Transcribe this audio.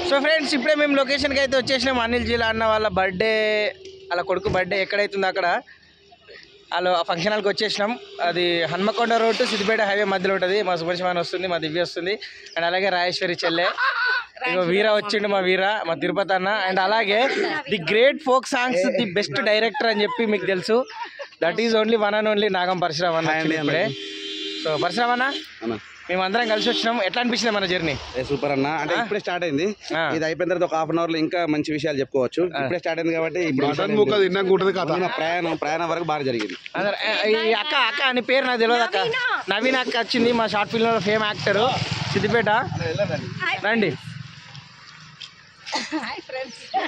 So friends ఇప్పుడే మేము లొకేషన్కి అయితే వచ్చేసినాం అనిల్ జిల్లా అన్న వాళ్ళ బర్త్డే వాళ్ళ కొడుకు బర్త్డే ఎక్కడైతుందో అక్కడ వాళ్ళు ఆ ఫంక్షన్ హాల్కి వచ్చేసినాం అది Hanamkonda road to Siddipet highway మధ్యలో ఉంటుంది మా సుభర్షమాన్ వస్తుంది మా దివ్య వస్తుంది అండ్ అలాగే రాజేశ్వరి చెల్లె ఇగో వీర వచ్చిండు మా వీర మా తిరుపతి అన్న అండ్ అలాగే the great folk songs the best director అని చెప్పి మీకు తెలుసు that is only one and only Nagam Parashuram అన్న వచ్చిండు ఇప్పుడే సో పరశురామ్ అన్న అన్న మేమందరం కలిసి వచ్చినాం ఎట్లా అనిపించింది మన జర్నీ ఏ సూపర్ అన్న అంటే ఇప్పుడే స్టార్ట్ అయింది ఆ. ఇది అయిపోయిన తర్వాత ఒక హాఫ్ అన్ అవర్ లో ఇంకా మంచి విషయాలు చెప్పుకోవచ్చు ఇప్పుడే స్టార్ట్ అయింది కాబట్టి ఇప్పుడు మటన్ ముక్క తిన్నాక ఉంటుంది కథ మన ప్రయాణం ప్రయాణం వరకు బాగా జరిగింది అందరు ఈ అక్క అక్క అని పేరు నాకు తెలియదు అక్క నవీన్ అక్క వచ్చింది మా షార్ట్ ఫిల్మ్ లో ఫేమ్ యాక్టర్ సిద్దిపేట రండి